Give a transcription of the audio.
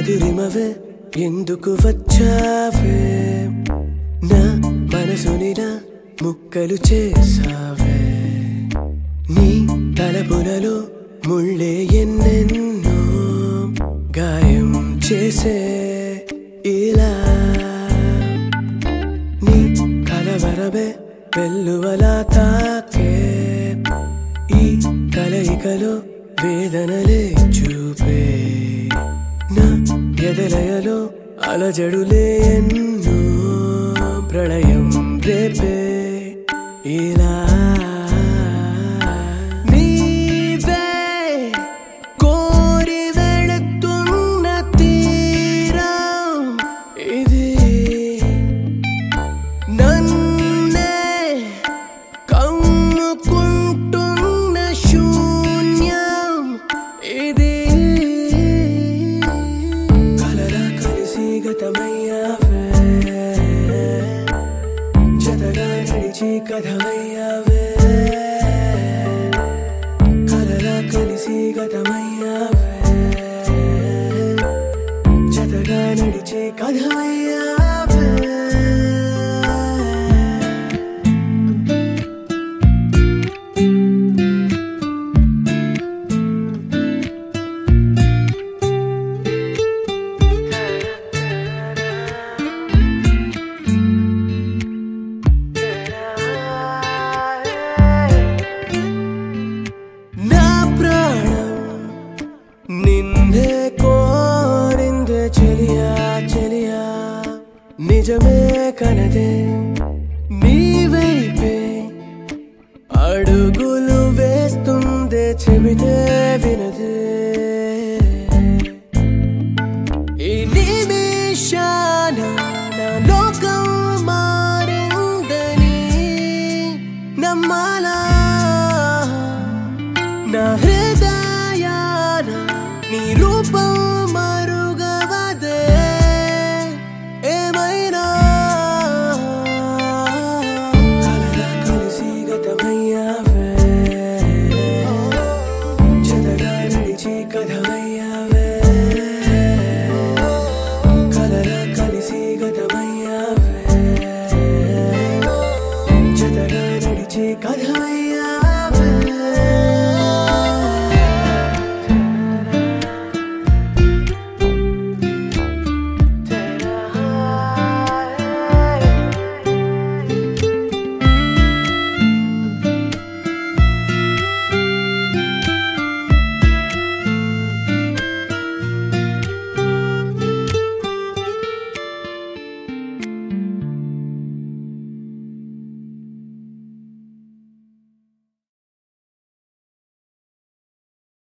మధురిమవే ఎందుకు వచ్చావే నా మనసుని నా ముక్కలు చేసావే నీ తలపులలో ముళ్ళే ఎన్నెన్నో గాయం చేసే ఇలా నీ కలవరమే వెల్లువలా తాకే ఈ కలయికలో వేదనలే చూపే నా ఎదలయలో అలజడులే ఎన్నో ప్రళయం రేపే ఇలా నీవే కోరి వెళుతున్న తీరం ఇది నన్నే కమ్ముకుంటున్న శూన్యం ఇది కలరా కలిసి గతమయ్యావే జతగా నడిచి కథమయ్యావే కలరా కలిసి గతమయ్యావే జతగా నడిచి కథమయ్యావే నా ప్రాణం నిన్నే కోరిందే చెలియా చెలియా నిజమే కనదే నీ వైపే అడుగులు వేస్తుందే చెబితే వినదే ఈ నిమిషాన నా లోకం మారిందని నమ్మాలా నా హృదయాన నీ రూపం